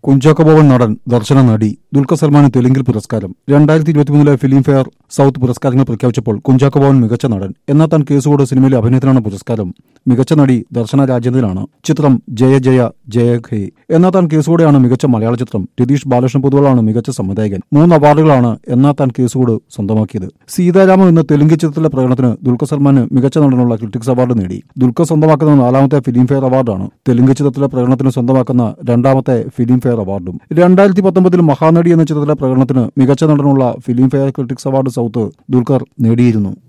കുഞ്ചാക്കോ ബോബൻ നടൻ ദർശന നടി ദുൽഖർ സൽമാന് തെലുങ്കിൽ പുരസ്കാരം രണ്ടായിരത്തി ഇരുപത്തിമൂന്നിലെ ഫിലിം ഫെയർ സൗത്ത് പുരസ്കാരങ്ങൾ പ്രഖ്യാപിച്ചപ്പോൾ കുഞ്ചാക്കോ ബോബൻ മികച്ച നടൻ എന്നാൽ താൻ കേസുകോട് സിനിമയിലെ അഭിനയത്തിനാണ് പുരസ്കാരം മികച്ച നടി ദർശന രാജേന്ദ്രനാണ് ചിത്രം ജയ ജയ ജയ ഹേ എന്നാൽ താൻ കേസുകൂടെയാണ് മികച്ച മലയാള ചിത്രം രതീഷ് ബാലകൃഷ്ണ പൊതുവാളാണ് മികച്ച സംവിധായകൻ മൂന്ന് അവാർഡുകളാണ് എന്നാൽ താൻ കേസുകൂട് സ്വന്തമാക്കിയത് സീതാരാമം എന്ന തെലുങ്ക് ചിത്രത്തിലെ പ്രകടനത്തിന് ദുൽഖർ സൽമാന് മികച്ച നടനുള്ള ക്രിട്ടിക്സ് അവാർഡ് നേടി ദുൽഖർ സ്വന്തമാക്കുന്ന നാലാമത്തെ ഫിലിം ഫെയർ അവാർഡാണ് തെലുങ്ക് ചിത്രത്തിലെ പ്രകടനത്തിന് സ്വന്തമാക്കുന്ന രണ്ടാമത്തെ ഫിലിം ഫെയർ അവാർഡും രണ്ടായിരത്തി പത്തൊമ്പതിൽ മഹാനടി എന്ന ചിത്രത്തിലെ പ്രകടനത്തിന് മികച്ച നടനുള്ള film fare critics award south Dulquer നേടിയിരുന്നു